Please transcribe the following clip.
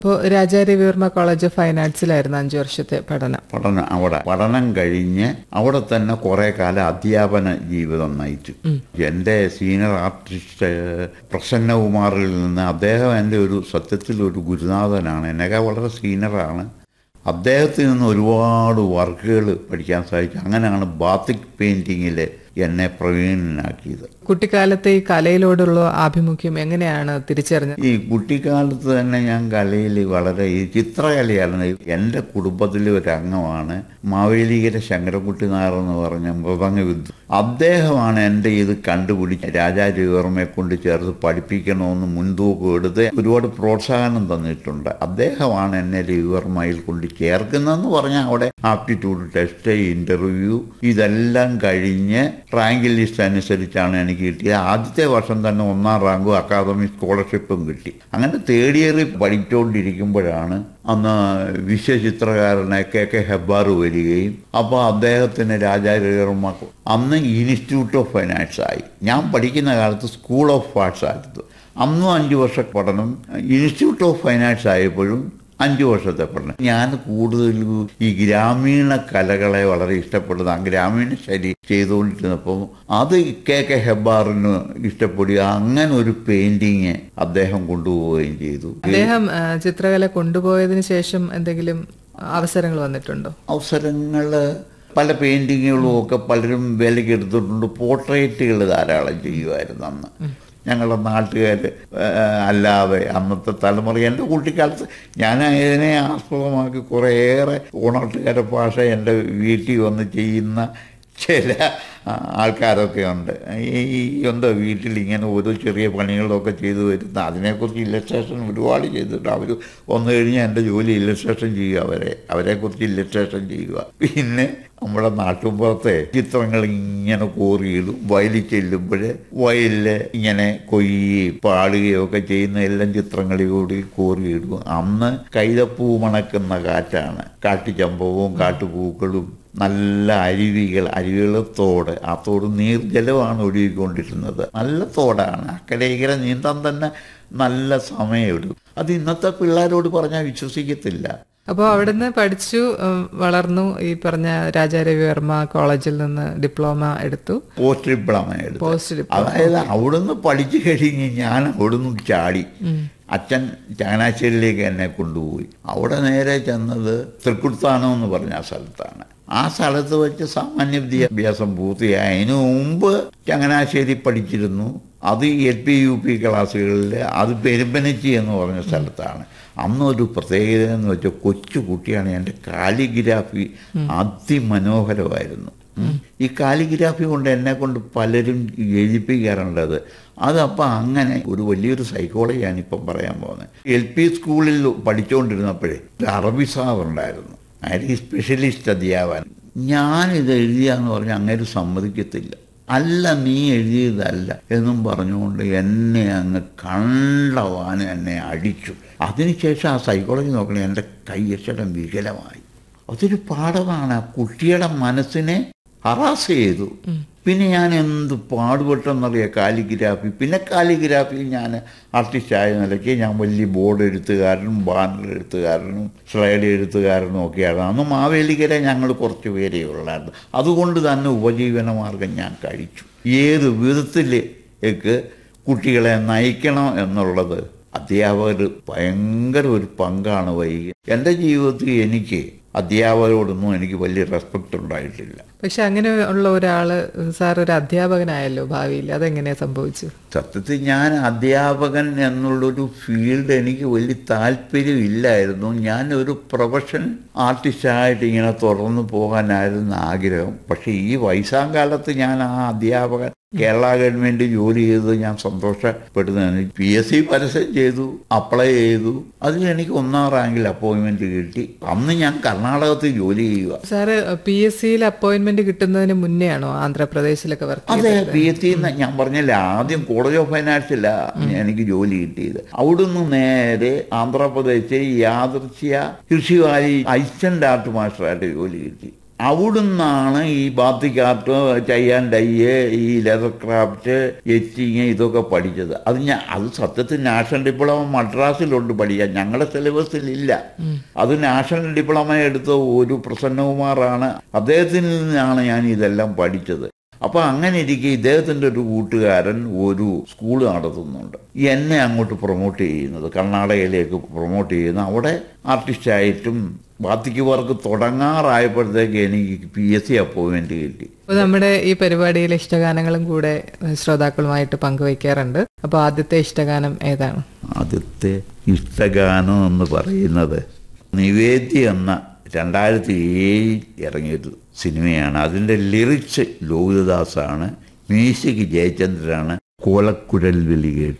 ഇപ്പോൾ Raja Ravi Varma college of fine ആർട്സിലായിരുന്നു അഞ്ചു വർഷത്തെ പഠനം പഠനം അവിടെ പഠനം കഴിഞ്ഞ് അവിടെ തന്നെ കുറെ കാലം അധ്യാപന ജീവിതം നയിച്ചു എൻ്റെ സീനിയർ ആർട്ടിസ്റ്റ് പ്രസന്നകുമാറിൽ നിന്ന് അദ്ദേഹം എൻ്റെ ഒരു സത്യത്തിൽ ഒരു ഗുരുനാഥനാണ് എന്നെക്കാൾ വളരെ സീനിയറാണ് അദ്ദേഹത്തിൽ നിന്ന് ഒരുപാട് വർക്കുകൾ പഠിക്കാൻ സാധിച്ചു അങ്ങനെയാണ് ബാത്തിക് പെയിൻറ്റിങ്ങിൽ എന്നെ പ്രവീണനാക്കിയത് കുട്ടിക്കാലത്തെ ഈ കലയിലോടുള്ള ആഭിമുഖ്യം എങ്ങനെയാണ് തിരിച്ചറിഞ്ഞത് ഈ കുട്ടിക്കാലത്ത് തന്നെ ഞാൻ കലയിൽ വളരെ ഈ ചിത്രകലയാണ് എൻ്റെ കുടുംബത്തിലെ ഒരു അംഗമാണ് മാവേലികര ശങ്കരൻകുട്ടി നായർ എന്ന് പറഞ്ഞ മൃദംഗ വിദ്വ അദ്ദേഹമാണ് എൻ്റെ ഇത് കണ്ടുപിടിച്ച് രാജാരവിവർമ്മയെ കൊണ്ട് ചേർത്ത് പഠിപ്പിക്കണമെന്ന് മുൻതൂക്കം എടുത്ത് ഒരുപാട് പ്രോത്സാഹനം തന്നിട്ടുണ്ട് അദ്ദേഹമാണ് എന്നെ രവിവർമ്മയിൽ കൊണ്ട് ചേർക്കുന്നതെന്ന് പറഞ്ഞാൽ അവിടെ ആപ്റ്റിറ്റ്യൂഡ് ടെസ്റ്റ് ഇൻ്റർവ്യൂ ഇതെല്ലാം കഴിഞ്ഞ് റാങ്ക് ലിസ്റ്റ് അനുസരിച്ചാണ് എനിക്ക് കിട്ടിയത് ആദ്യത്തെ വർഷം തന്നെ ഒന്നാം റാങ്കും അക്കാദമി സ്കോളർഷിപ്പും കിട്ടി അങ്ങനെ തേർഡ് ഇയറിൽ പഠിച്ചുകൊണ്ടിരിക്കുമ്പോഴാണ് അന്ന് വിശ്വചിത്രകാരനെ കെ കെ ഹെബ്ബാർ വരികയും അപ്പോൾ അദ്ദേഹത്തിന് രാജാരവിവർമ്മ അന്ന് ഇൻസ്റ്റിറ്റ്യൂട്ട് ഓഫ് ഫൈൻ ആർട്സ് ആയി ഞാൻ പഠിക്കുന്ന കാലത്ത് സ്കൂൾ ഓഫ് ആർട്സ് ആയിരുന്നു അന്നും അഞ്ച് വർഷ പഠനം ഇൻസ്റ്റിറ്റ്യൂട്ട് ഓഫ് ഫൈൻ ആർട്സ് ആയപ്പോഴും അഞ്ച് വർഷത്തെ പഠനം ഞാൻ കൂടുതലും ഈ ഗ്രാമീണ കലകളെ വളരെ ഇഷ്ടപ്പെടുന്ന ആ ഗ്രാമീണ ശൈലി ചെയ്തുകൊണ്ടിരുന്നപ്പോൾ അത് കെ കെ ഹെബ്ബാറിന് ഇഷ്ടപ്പെടുക അങ്ങനെ ഒരു പെയിന്റിങ് അദ്ദേഹം കൊണ്ടുപോവുകയും ചെയ്തു അദ്ദേഹം ആ, ചിത്രകല കൊണ്ടുപോയതിനു ശേഷം എന്തെങ്കിലും അവസരങ്ങൾ വന്നിട്ടുണ്ടോ അവസരങ്ങൾ പല പെയിന്റിങ്ങുകളും ഒക്കെ പലരും വിലയ്ക്ക് എടുത്തിട്ടുണ്ട് പോർട്രേറ്റുകൾ ധാരാളം ചെയ്യുമായിരുന്നു അന്ന് ഞങ്ങളുടെ നാട്ടുകാർ അല്ലാതെ അന്നത്തെ തലമുറ എൻ്റെ കുട്ടിക്കാലത്ത് ഞാൻ അതിനെ ആസ്പദമാക്കി കുറേയേറെ ഓണട്ടുകാര ഭാഷ എൻ്റെ വീട്ടിൽ വന്ന് ചെയ്യുന്ന ചില ആ, ആൾക്കാരൊക്കെ ഉണ്ട് ഈ എന്തോ വീട്ടിൽ ഇങ്ങനെ ഓരോ ചെറിയ പണികളൊക്കെ ചെയ്തു വരുന്ന അതിനെക്കുറിച്ച് ഇല്ലസ്ട്രേഷൻ ഒരുപാട് ചെയ്തിട്ട് അവർ വന്നു കഴിഞ്ഞാൽ എൻ്റെ ജോലി ഇല്ലസ്ട്രേഷൻ ചെയ്യുക അവരെ അവരെക്കുറിച്ച് ഇല്ലസ്ട്രേഷൻ ചെയ്യുക പിന്നെ നമ്മുടെ നാട്ടുമ്പുറത്തെ ചിത്രങ്ങൾ ഇങ്ങനെ കോറിയിടും വയലിൽ ചെല്ലുമ്പോൾ വയലിൽ ഇങ്ങനെ കൊയ്യുകയും പാടുകയും ഒക്കെ ചെയ്യുന്ന എല്ലാം ചിത്രങ്ങളിലൂടെ കോറിയിടും അന്ന് കൈതപ്പൂ മണക്കുന്ന കാറ്റാണ് കാട്ടുചമ്പവും കാട്ടുപൂക്കളും നല്ല അരുവികൾ അരുവികളെ തോട് ആ തോട് നീർജലമാണ് ഒഴുകിക്കൊണ്ടിരുന്നത് നല്ല തോടാണ് അക്കരയിക്കര നീന്താൻ തന്നെ നല്ല സമയമെടുക്കും അത് ഇന്നത്തെ പിള്ളേരോട് പറഞ്ഞാൽ വിശ്വസിക്കത്തില്ല അപ്പോൾ അവിടുന്ന് പഠിച്ചു ഉം, വളർന്നു ഈ പറഞ്ഞ രാജാരവിവർമ്മ കോളേജിൽ നിന്ന് ഡിപ്ലോമ എടുത്തു പോസ്റ്റ് ഡിപ്ലോമ എടുത്തു പോസ്റ്റ് ഡിപ്ലോമ അതായത് അവിടുന്ന് പഠിച്ചു കഴിഞ്ഞ് ഞാൻ അവിടുന്ന് ചാടി അച്ഛൻ ചങ്ങനാശ്ശേരിയിലേക്ക് എന്നെ കൊണ്ടുപോയി അവിടെ നേരെ ചെന്നത് തൃക്കുടുത്താനം എന്ന് പറഞ്ഞ ആ സ്ഥലത്താണ് ആ സ്ഥലത്ത് വെച്ച് സാമാന്യ വിദ്യാഭ്യാസം പൂർത്തിയായി അതിനു മുമ്പ് ചങ്ങനാശ്ശേരി പഠിച്ചിരുന്നു അത് എൽ പി യു പി ക്ലാസ്സുകളിൽ അത് പെരുമ്പനച്ചി എന്ന് പറഞ്ഞ സ്ഥലത്താണ് അന്ന് ഒരു പ്രത്യേകത എന്ന് വെച്ചാൽ കൊച്ചു കുട്ടിയാണ് എൻ്റെ കാലിഗ്രാഫി അതിമനോഹരമായിരുന്നു ഉം. ഈ കാലിഗ്രാഫി കൊണ്ട് എന്നെ കൊണ്ട് പലരും എഴുതിപ്പിക്കാറുണ്ടത് അതപ്പോൾ അങ്ങനെ ഒരു വലിയൊരു സൈക്കോളജിയാണ് ഇപ്പം പറയാൻ പോകുന്നത് എൽ പി സ്കൂളിൽ പഠിച്ചുകൊണ്ടിരുന്നപ്പോഴേ ഒരു അറബി സാറുണ്ടായിരുന്നു അയാൾ ഈ സ്പെഷ്യലിസ്റ്റ് അധ്യാപകൻ ഞാനിത് എഴുതിയാന്ന് പറഞ്ഞാൽ അങ്ങനെ സമ്മതിക്കത്തില്ല അല്ല നീ എഴുതിയതല്ല എന്നും പറഞ്ഞുകൊണ്ട് എന്നെ അങ്ങ് കണ്ടവാനും എന്നെ അടിച്ചു അതിനുശേഷം ആ സൈക്കോളജി നോക്കണേ എൻ്റെ കൈയക്ഷരം വികലമായി അതൊരു പാഠമാണ് ആ കുട്ടിയുടെ മനസ്സിനെ ഹറാസ് ചെയ്തു പിന്നെ ഞാൻ എന്ത് പാടുപെട്ടെന്നറിയാം കാലിഗ്രാഫി പിന്നെ കാലിഗ്രാഫിയിൽ ഞാൻ ആർട്ടിസ്റ്റ് ആയ നിലയ്ക്ക് ഞാൻ വലിയ ബോർഡ് എഴുത്തുകാരനും ബാനർ എഴുത്തുകാരനും സ്ലൈഡ് എഴുത്തുകാരനും ഒക്കെയാണ് അന്ന് മാവേലിക്കര ഞങ്ങൾ കുറച്ച് പേരേ ഉള്ളായിരുന്നു അതുകൊണ്ട് തന്നെ ഉപജീവന മാർഗം ഞാൻ കഴിച്ചു ഏത് വിധത്തിലേക്ക് കുട്ടികളെ നയിക്കണം എന്നുള്ളത് അധ്യാപകർ ഭയങ്കര ഒരു പങ്കാണ് വൈകി എൻ്റെ ജീവിതത്തിൽ എനിക്ക് അധ്യാപകരോടൊന്നും എനിക്ക് വലിയ റെസ്പെക്റ്റ് ഉണ്ടായിട്ടില്ല പക്ഷെ അങ്ങനെ ഉള്ള ഒരാള് സാർ ഒരു അധ്യാപകനായല്ലോ ഭാവിയിൽ അതെങ്ങനെയാ സംഭവിച്ചു സത്യത്തിൽ ഞാൻ അധ്യാപകൻ എന്നുള്ളൊരു ഫീൽഡ് എനിക്ക് വലിയ താല്പര്യമില്ലായിരുന്നു ഞാൻ ഒരു പ്രൊഫഷൻ ആർട്ടിസ്റ്റായിട്ട് ഇങ്ങനെ തുടർന്ന് പോകാനായിരുന്നു ആഗ്രഹം പക്ഷേ ഈ വയസ്സാം കാലത്ത് ഞാൻ ആ അധ്യാപകൻ കേരള ഗവൺമെന്റ് ജോലി ചെയ്ത് ഞാൻ സന്തോഷപ്പെടുന്നതാണ് പി എസ് സി പരസ്യം ചെയ്തു അപ്ലൈ ചെയ്തു അതിൽ എനിക്ക് ഒന്നാം റാങ്കിൽ അപ്പോയിൻമെന്റ് കിട്ടി അന്ന് ഞാൻ കർണാടകത്തിൽ ജോലി ചെയ്യുക സാറ് പി എസ് സിയിൽ അപ്പോയിന്റ്മെന്റ് കിട്ടുന്നതിന് മുന്നേ ആണോ ആന്ധ്രാപ്രദേശിലൊക്കെ വർക്ക് അതെ പി എസ് സി ഞാൻ പറഞ്ഞില്ല ആദ്യം കോളേജ് ഓഫ് ഫൈനാൻസില എനിക്ക് ജോലി കിട്ടിയത് അവിടുന്ന് നേരെ ആന്ധ്രാപ്രദേശ് യാദൃശ്യ കൃഷിവാരി അസിസ്റ്റന്റ് ആർട്ട് മാസ്റ്ററായിട്ട് ജോലി കിട്ടി അവിടുന്നാണ് ഈ ബാത്തിക് ആർട്ട് ചെയ്യാൻ ഡയ്യ് ഈ ലെതർ ക്രാഫ്റ്റ് എച്ചിങ് ഇതൊക്കെ പഠിച്ചത് അത് ഞാൻ അത് സത്യത്തിൽ നാഷണൽ ഡിപ്ലോമ മദ്രാസിലുണ്ട് പഠിക്കാൻ ഞങ്ങളുടെ സിലബസിൽ ഇല്ല അത് നാഷണൽ ഡിപ്ലോമ എടുത്ത ഒരു പ്രസന്നകുമാറാണ് അദ്ദേഹത്തിൽ നിന്നാണ് ഞാൻ ഇതെല്ലാം പഠിച്ചത് അപ്പൊ അങ്ങനെ ഇരിക്കെ ഇദ്ദേഹത്തിന്റെ ഒരു കൂട്ടുകാരൻ ഒരു സ്കൂൾ നടത്തുന്നുണ്ട് എന്നെ അങ്ങോട്ട് പ്രൊമോട്ട് ചെയ്യുന്നത് കർണാടകയിലേക്ക് പ്രൊമോട്ട് ചെയ്യുന്ന അവിടെ ആർട്ടിസ്റ്റായിട്ടും ബാത്തിക്ക് വർക്ക് തുടങ്ങാറായപ്പോഴത്തേക്ക് എനിക്ക് പി എസ് സി അപ്പോയിൻമെന്റ് കിട്ടി അപ്പോൾ നമ്മുടെ ഈ പരിപാടിയിൽ ഇഷ്ടഗാനങ്ങളും കൂടെ ഏഹ്, ശ്രോതാക്കളുമായിട്ട് പങ്കുവയ്ക്കാറുണ്ട് അപ്പോൾ ആദ്യത്തെ ഇഷ്ടഗാനം ഏതാണ് ആദ്യത്തെ ഇഷ്ടഗാനം എന്ന് പറയുന്നത് നിവേദ്യ എന്ന രണ്ടായിരത്തി ഏഴിൽ ഇറങ്ങിയൊരു സിനിമയാണ് അതിൻ്റെ ലിറിക്സ് ലോഹിതദാസാണ് മ്യൂസിക് ജയചന്ദ്രനാണ് കോലക്കുഴൽ വിളി കേട്ട്